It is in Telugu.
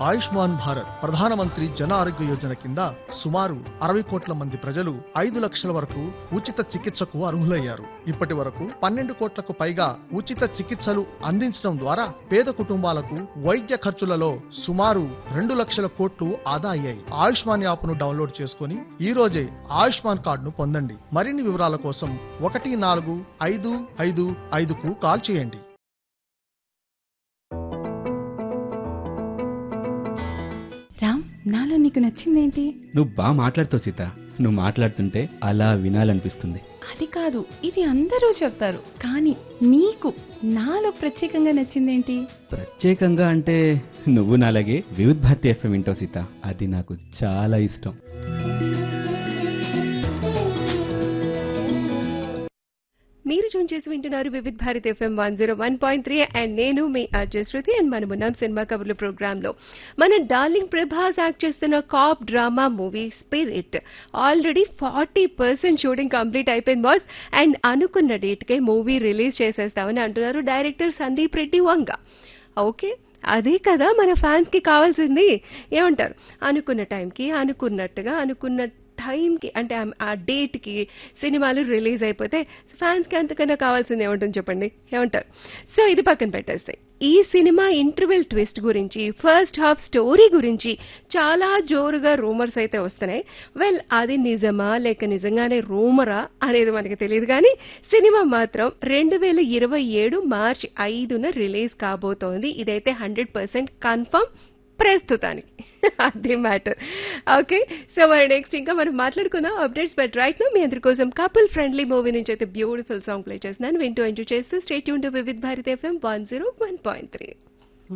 ఆయుష్మాన్ భారత్ ప్రధానమంత్రి జన ఆరోగ్య యోజన కింద సుమారు అరవై కోట్ల మంది ప్రజలు ఐదు లక్షల వరకు ఉచిత చికిత్సకు అర్హులయ్యారు ఇప్పటి వరకు పన్నెండు కోట్లకు పైగా ఉచిత చికిత్సలు అందించడం ద్వారా పేద కుటుంబాలకు వైద్య ఖర్చులలో సుమారు రెండు లక్షల కోట్లు ఆదా అయ్యాయి ఆయుష్మాన్ యాప్ను డౌన్లోడ్ చేసుకుని ఈ రోజే ఆయుష్మాన్ కార్డును పొందండి మరిన్ని వివరాల కోసం ఒకటి నాలుగు ఐదు ఐదు ఐదుకు కాల్ చేయండి రామ్ నాలో నీకు నచ్చిందేంటి నువ్వు బాగా మాట్లాడుతావు సీత నువ్వు మాట్లాడుతుంటే అలా వినాలనిపిస్తుంది అది కాదు ఇది అందరూ చెప్తారు కానీ నీకు నాలో ప్రత్యేకంగా నచ్చిందేంటి ప్రత్యేకంగా అంటే నువ్వు నాలాగే వివిధ్ భారతి ఎఫ్ఎం వింటావు సీత అది నాకు చాలా ఇష్టం మీరు జూన్ చేసి వింటున్నారు Vividh Bharat FM one zero one point three and నేను మీ అజయ్ శృతి అండ్ మనమున్నాం సినిమా కబుర్లు ప్రోగ్రామ్ లో మన డార్లింగ్ ప్రభాస్ యాక్ట్ చేస్తున్న cop drama movie Spirit already forty percent shooting complete అయిపోయింది బాస్ అండ్ అనుకున్న డేట్ కే మూవీ రిలీజ్ చేసేస్తామని అంటున్నారు డైరెక్టర్ సందీప్ రెడ్డి వంగ ఓకే అదే కదా మన ఫ్యాన్స్ కి కావాల్సింది ఏమంటారు అనుకున్న టైంకి అనుకున్నట్టుగా అనుకున్న టైంకి అంటే ఆ- ఆ డేట్కి సినిమాలు రిలీజ్ అయిపోతే ఫ్యాన్స్కి అంతకన్నా కావాల్సింది ఏముంటుంది చెప్పండి ఏమంటారు సో ఇది పక్కన పెట్టేస్తాయి ఈ సినిమా ఇంటర్వెల్ ట్విస్ట్ గురించి ఫస్ట్ హాఫ్ స్టోరీ గురించి చాలా జోరుగా రూమర్స్ అయితే వస్తున్నాయి వెల్ అది నిజమా లేక నిజంగానే రూమరా అనేది మనకి తెలియదు కానీ సినిమా మాత్రం రెండు వేల ఇరవై ఏడు మార్చి ఐదున రిలీజ్ కాబోతోంది ఇదైతే హండ్రెడ్ పర్సెంట్ కన్ఫర్మ్ ప్రస్తుతానికి అది మ్యాటర్ ఓకే సో మరి నెక్స్ట్ ఇంకా మనం మాట్లాడుకుందాం అప్డేట్స్ బట్ రైట్ నో మీ అందరి కోసం కపుల్ ఫ్రెండ్లీ మూవీ నుంచి అయితే బ్యూటిఫుల్ సాంగ్ ప్లే చేస్తున్నాను వింటూ ఎంజాయ్ చేస్తూ స్టేట్ యూన్ to Vividh Bharat FM one zero one point three